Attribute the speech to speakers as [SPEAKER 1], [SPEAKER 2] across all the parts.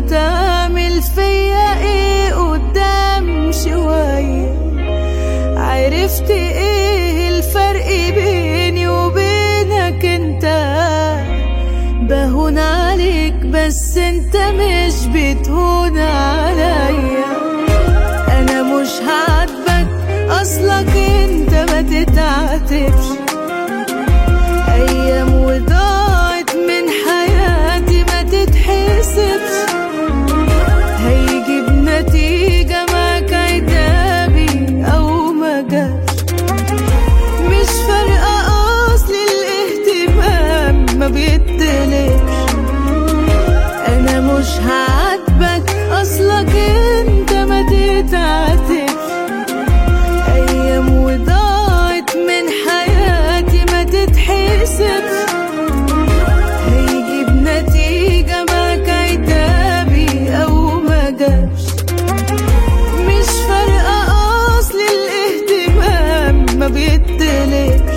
[SPEAKER 1] هتعمل فيا ايه قدام شوية عرفت ايه الفرق بيني وبينك انت بهون عليك بس انت مش بتهون عليا انا مش هعاتبك اصلك انت ما تتعاتبش ايام وضاعت من حياتي ما تتحسبش هيجيب نتيجة معاك عتابي او ما جاش مش فارقة اصل الاهتمام ما بيتطلبش انا مش هعاتبك اصلك انت ما تتعاتبش ايام وضاعت من حياتي ما تتحسبش هيجيب نتيجة معاك عتابي او ما جاش مش فارقة اصل الاهتمام ما بيتطلبش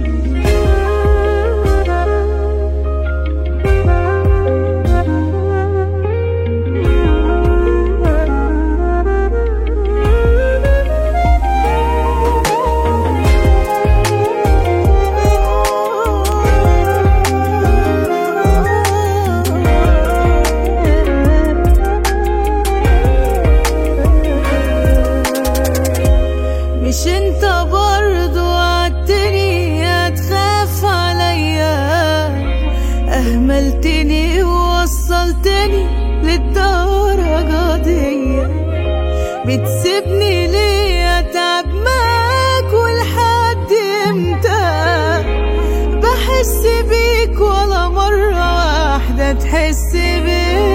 [SPEAKER 1] مش انت برضو وعدتني هتخاف عليا اهملتني ووصلتني للدرجة دي بتسيبني ليه اتعب معاك ولحد امتى بحس بيك ولا مرة واحدة تحس بيا